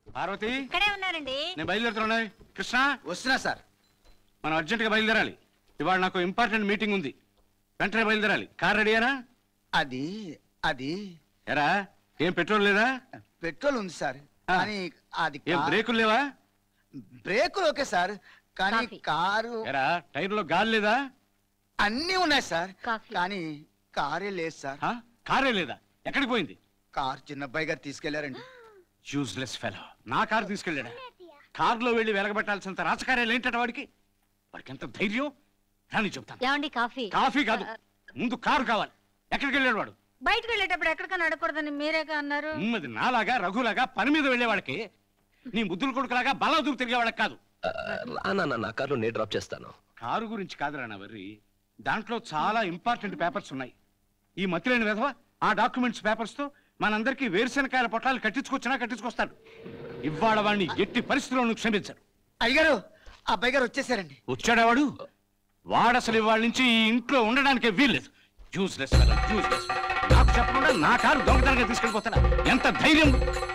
పార్వతి ఇక్కడే ఉన్నారండి నేను బయలుదేరుతున్నా కృష్ణ వస్తున్నా సార్ మనం అర్జెంటుగా బయలుదేరాలి ఇవాళ నాకు ఇంపార్టెంట్ మీటింగ్ ఉంది వెంటనే బయలుదేరాలి కార్ రెడీయారా అది అది ఎరా ఏం పెట్రోల్ లేదా పెట్రోల్ ఉంది సార్ ఆ. కానీ అది ఏం కా- బ్రేకులు లేవా బ్రేకులు ఓకే సార్ కానీ కాఫీ. కారు ఎరా టైర్లో గాలి లేదా అన్నీ ఉన్నాయి సార్ కాఫీ. కానీ కారే లేదు సార్ ఆ? కారే లేదా ఎక్కడికి పోయింది కార్ చిన్నబ్బాయి గారు తీసుకెళ్లారండి యూజ్లెస్ ఫెలో నా కారు తీసుకెళ్ళాడా కారులో వెళ్ళి వెలగబెట్టాల్సినంత రాజకార్యాలు ఏంటట వాడికి వాడికి ఎంత ధైర్యం రాని చెప్తాను ఏమండి కాఫీ కాఫీ కాదు ముందు కారు కావాలి ఎక్కడికి వెళ్ళాడు వాడు బయటకు వెళ్ళేటప్పుడు ఎక్కడికైనా అడగకూడదని మీరేగా అన్నారు ఉమ్మది నాలాగా రఘులాగా పని మీద వెళ్ళేవాడికి నీ ముద్దుల కొడుకులాగా బలాదూరు తిరిగేవాళ్ళకి కాదు రానా నా కారులో నేను డ్రాప్ చేస్తాను కారు గురించి కాదురా నా వర్రి దాంట్లో చాలా ఇంపార్టెంట్ పేపర్స్ ఉన్నాయి ఈ మతిలేని విధవ ఆ డాక్యుమెంట్స్ పేపర్స్ తో మనందరికీ వేరుశనకాయల పొట్లాలు కట్టించుకొచ్చినా కట్టించుకొస్తాడు ఇవాళ వాడిని ఎట్టి పరిస్థితుల్లోనూ క్షమించడు అయ్యగారు ఆ అబ్బాయి గారు వచ్చేసారండి వచ్చాడా వాడు వాడు అసలు ఇవాళ నుంచి ఈ ఇంట్లో ఉండడానికే వీల్లేదు యూస్లెస్ యూస్లెస్ నాకు చెప్పకుండా నా కారు దొంగతనంగా తీసుకెళ్ళిపోతాడా ఎంత ధైర్యం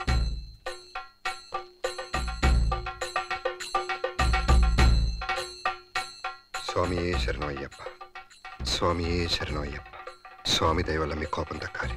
స్వామియే శరణం అయ్యప్ప స్వామియే శరణం అయ్యప్ప స్వామి దయ వల్ల మీ కోపం దక్కాలి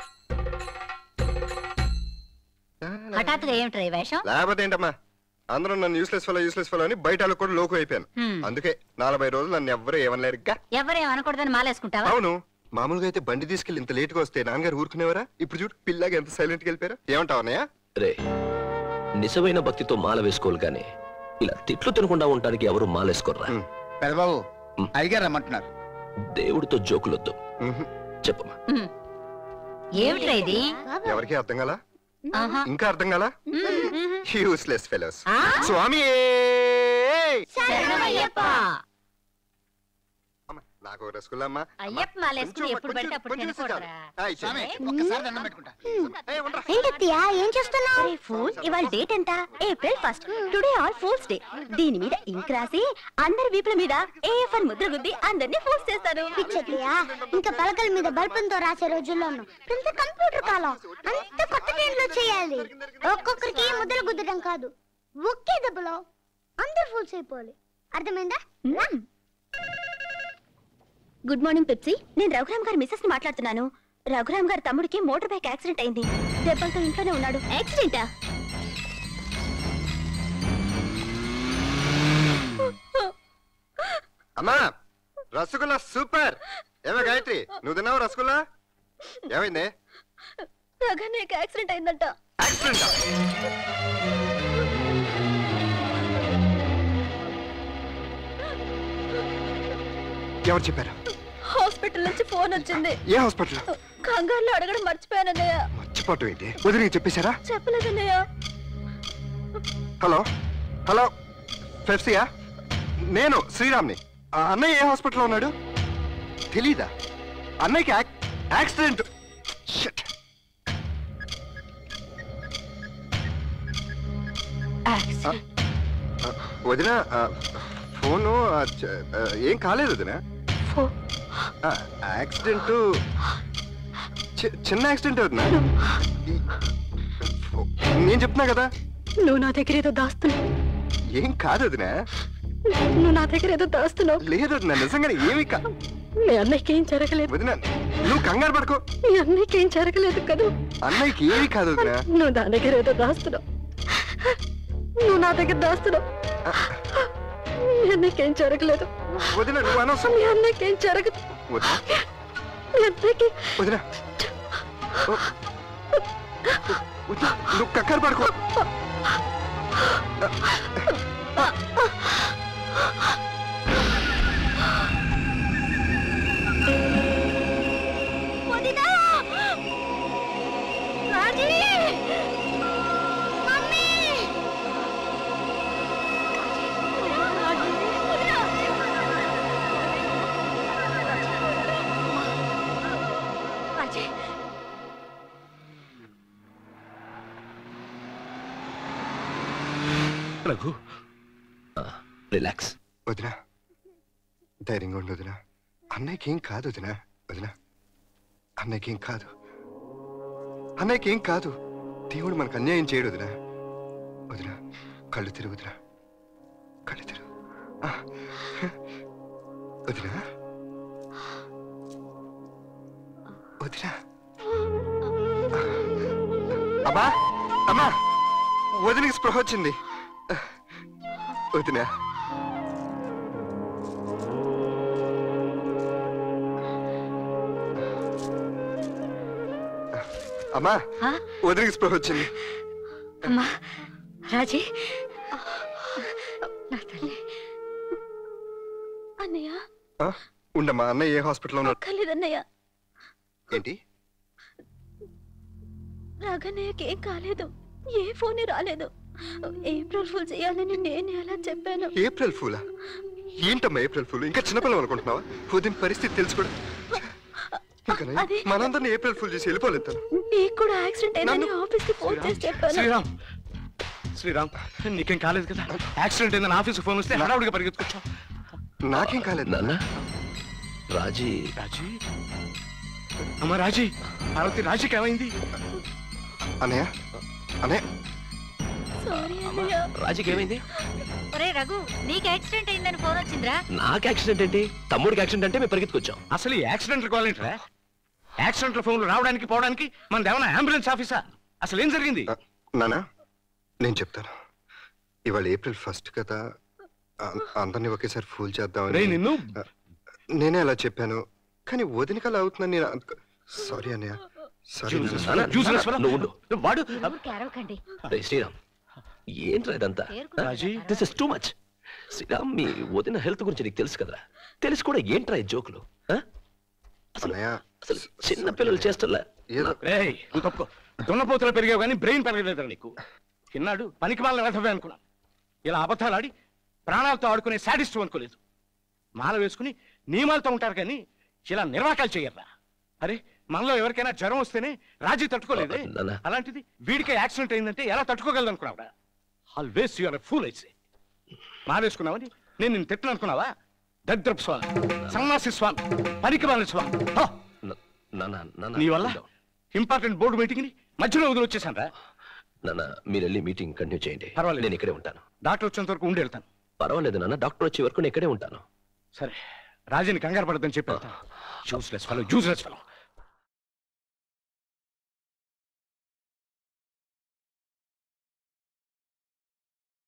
హఠాత్తుగా ఏమిట్రా ఈ వేషం లేకపోతే ఏంటమ్మా అందరూ నన్ను యూస్లెస్ ఫలో యూస్లెస్ ఫలో అని బయట వాళ్ళకు కూడా లోకు అయిపోయాను హ్మ్. అందుకే నలభై రోజులు నన్ను ఎవ్వరూ ఏమనలేరుగా ఎవరేం అనకూడదని మాలేసుకుంటావా అవును మామూలుగా అయితే బండి తీసుకెళ్లి ఇంత లేట్ గా వస్తే నాన్నగారు ఊరుకునేవారా ఇప్పుడు చూడు పిల్లగా ఎంత సైలెంట్ గా వెళ్ళిపోయారు ఏమంటావు అన్నయ్య రే నిజమైన భక్తితో మాల వేసుకోవాలి కానీ ఇలా తిట్లు తినకుండా ఉండడానికి ఎవరు మాలేసుకోర్రా హ్మ్. పెదబాబు ఉం. అయ్యగారు రమ్మంటున్నారు దేవుడితో జోకులొద్దు మ్హూ. చెప్పమ్మా ఉమ్. ఏమిట్రా ఇది ఎవరికి అర్థం కాలా ఆహా. ఇంకా అర్థం కాలా యూస్లెస్ ఫెలోస్ ఆ? స్వామి శరణమయ్యప్ప. నాకు రసగుల్లా అమ్మా అయ్యప్ప మాలేసుకుని ఎప్పుడు పడితే అప్పుడు తినకూడదురా. స్వామి ఒక్కసారి దండం పెట్టుకుంటా ఏంటత్తయ్యా ఏం చేస్తున్నావు ఫోన్ ఇవాళ డేట్ ఎంత April first today all fools day దీని మీద ఇంక్ రాసి అందరి వీపుల మీద ఏఎఫ్ అని ముద్ర గుద్ది అందరినీ ఫూల్స్ చేస్తాను పిచ్చట్లియా ఇంకా పలకల మీద బల్పంతో రాసే రోజుల్లోను ఇంత కంప్యూటర్ కాలం అంత కొత్త ట్రెండ్లో చేయాలి ఒక్కొక్కరికి ముద్రలు గుద్దడం కాదు ఒకే దెబ్బలో అందరు ఫూల్స్ అయిపోవాలి అర్థమైందా గుడ్ మార్నింగ్ పెప్సీ నేను రఘురామ్ గారి మిసెస్ ని మాట్లాడుతున్నాను రఘురామ్ గారి తమ్ముడికి మోటార్ బైక్ యాక్సిడెంట్ అయింది దెబ్బలతో ఇంట్లోనే ఉన్నాడు యాక్సిడెంటా అమ్మా రసగుల్లా సూపర్ ఏమో గాయత్రి నువ్వు తిన్నావు రసగుల్లా ఏమైంది రఘురామ్ యాక్సిడెంట్ అయిందంట యాక్సిడెంట్ ఎవరు చెప్పారు హాస్పిటల్ నుంచి ఫోన్ వచ్చింది ఏ హాస్పిటల్ కంగారులో అడగడం మర్చిపోయానన్నయ్య మర్చిపోవటం ఏంటి వదిలి చెప్పేశారా చెప్పలేదన్నయ్య హలో హలో ఫెప్సియా నేను శ్రీరామ్ని ఆ అన్నయ్య ఏ హాస్పిటల్లో ఉన్నాడు తెలీదా అన్నయ్యకి యాక్- యాక్సిడెంట్ Shit. ఆ, వదిన ఆ, ఫోను ఆ, చ- ఆ, ఏం కాలేదు వదిన ఆ, యాక్సిడెంట్ చి- చిన్న యాక్సిడెంట్ వదిన ఈ- ఫో- నేను చెప్తున్నా కదా నువ్వు నా దగ్గర ఏదో దాస్తున్నావు ఏం కాదు వదిన నువ్వు నా దగ్గర ఏదో దాస్తున్నావు లేదు వదిన నిజంగానే ఏమి కా మీ అన్నయ్యకి ఏం జరగలేదు వదిన నువ్వు కంగారు పడుకో మీ అన్నయ్యకి ఏం జరగలేదు కదా అన్నయ్యకి ఏమి కాదు వదిన నువ్వు నా దగ్గర ఏదో దాస్తున్నావు నువ్వు నా దగ్గర దాస్తున్నావు మీ అన్నయ్యకి ఏం జరగలేదు వదిన నువ్వు అనవసరం మీ అన్నయ్యకి ఏం జరగదు వదిన మీ అన్నయ్యకి వదిన ఓ. వదిన, నువ్వు కంగారు పడుకో వదినా రాజీ మమ్మీ రాజీ రఘు రిలాక్స్ వదిన ధైర్యంగా ఉండు వదిన అన్నయ్యకి ఏం కాదు వదిన వదిన అన్నయ్యకి ఏం కాదు అన్నయ్యకి ఏం కాదు దేవుడు మనకు అన్యాయం చేయడు వదిన కళ్ళు తిరుగుతురా కళ్ళు తిరుగు ఆ. వదినా వదినా అమ్మా అమ్మా వదినకి స్పృహ వచ్చింది వదినా అమ్మా ఆ? వదినకి స్పృహ వచ్చింది అమ్మా రాజీ నా తల్లి అన్నయ్య ఆ? ఉండమ్మా అన్నయ్య ఏ హాస్పిటల్లో ఉన్నాడు అక్కర్లేదన్నయ్య ఏంటి రాగన్నయ్యకి ఏం కాలేదు ఏ ఫోన్ రాలేదు ఏప్రిల్ ఫుల్ చేయాలని నేను ఎలా చెప్పాను ఏప్రిల్ ఫూలా ఏంటమ్మా ఏప్రిల్ ఫూల్ ఇంకా చిన్నపిల్లలు అనుకుంటున్నావా వదిన పరిస్థితి తెలుసు కూడా ఇంకా నయం. అది- మనందరినీ ఏప్రిల్ ఫుల్ చేసి వెళ్ళిపోలేదు తను నీకు కూడా యాక్సిడెంట్ అయిందని నన్ను- ఆఫీస్ కి ఫోన్ చేసి చెప్పాను శ్రీరామ్ శ్రీరామ్ నీకేం కాలేదు కదా యాక్సిడెంట్ అయిందని ఆఫీస్కి ఫోన్ వస్తే హడావుడిగా పరిగెత్తుకొచ్చావు నాకేం కాలేదు నాన్న రాజీ రాజీ అమ్మ రాజీ పార్వతి రాజీకి ఏమైంది అన్నయ్య అన్నయ్య సారీ అన్నయ్య రాజీకి ఏమైంది ఒరే రఘు నీకు యాక్సిడెంట్ అయిందని ఫోన్ వచ్చిందిరా నాకు యాక్సిడెంట్ ఏంటి తమ్ముడికి యాక్సిడెంట్ అంటే మేము పరిగెత్తుకొచ్చాం అసలు ఈ యాక్సిడెంట్ కావాలంటే యాక్సిడెంట్ ఫోన్లు రావడానికి పోవడానికి మనది ఏమైనా అంబులెన్స్ ఆఫీసా అసలు ఏం జరిగింది ఆ, నానా నేను చెప్తాను ఇవాళ ఏప్రిల్ ఫస్ట్ కదా ఆ- అందరినీ ఒకేసారి ఫూల్ రే చేద్దామని నిన్ను ఆ, నేనే అలా చెప్పాను కానీ వదినకి అలా అవుతుందని నేను సారీ అన్నయ్య సారీ Useless నాన్న, fellow, useless fellow. నువ్వు ఉండు. వాడు ఊరికే అరవకండి రే శ్రీరామ్ ఏంట్రా ఇదంతా పేరుకు Raji this is too much Sriram మీ వదిన హెల్త్ గురించి నీకు తెలుసు కదరా తెలిసి కూడా ఏంట్రా ఈ జోకులు ఆ? అసలు అన్నయ్య అసలు చిన్న పిల్లలు చేస్తలే ఏదో రేయ్ నువ్వు తప్పుకో దున్నపోతులు పెరిగావు కానీ బ్రెయిన్ పెరగలేదురా నీకు చిన్నాడు పనికి మాల వెధవే అనుకున్నాను ఇలా అబద్ధాలు ఆడి ప్రాణాలతో ఆడుకునే శాడిస్ట్ అనుకోలేదు మాల వేసుకుని నియమాలతో ఉంటారు కానీ ఇలా నిర్వాకాలు చేయర్రా అరే మనలో ఎవరికైనా జ్వరం వస్తేనే రాజీ తట్టుకోలేదే నాన్న. అలాంటిది వీడికే యాక్సిడెంట్ అయిందంటే ఎలా తట్టుకోగలదు అనుకున్నావురా ఆల్వేస్ యువర్ ఫూల్ అయితే మాలేసుకున్నావని నేను నిన్ను తిట్టను అనుకున్నావా దరిద్రపు స్వామి సన్నాసి స్వామి పనికి మాలిన స్వామి హో! న- నాన్న నాన్న నీ వల్ల cool down. Important board meeting ని మధ్యలో వదిలి వచ్చేసాను రా నాన్న మీరు వెళ్ళి మీటింగ్ కంటిన్యూ చేయండి పర్వాలేదు. నేను ఇక్కడే ఉంటాను డాక్టర్ వచ్చేంత వరకు ఉండి వెళ్తాను పర్వాలేదు నాన్న డాక్టర్ వచ్చే వరకు నేను ఇక్కడే ఉంటాను సరే రాజీని కంగారు పడద్దని చెప్పి యూస్లెస్ ఫెలో యూస్లెస్ ఫెలో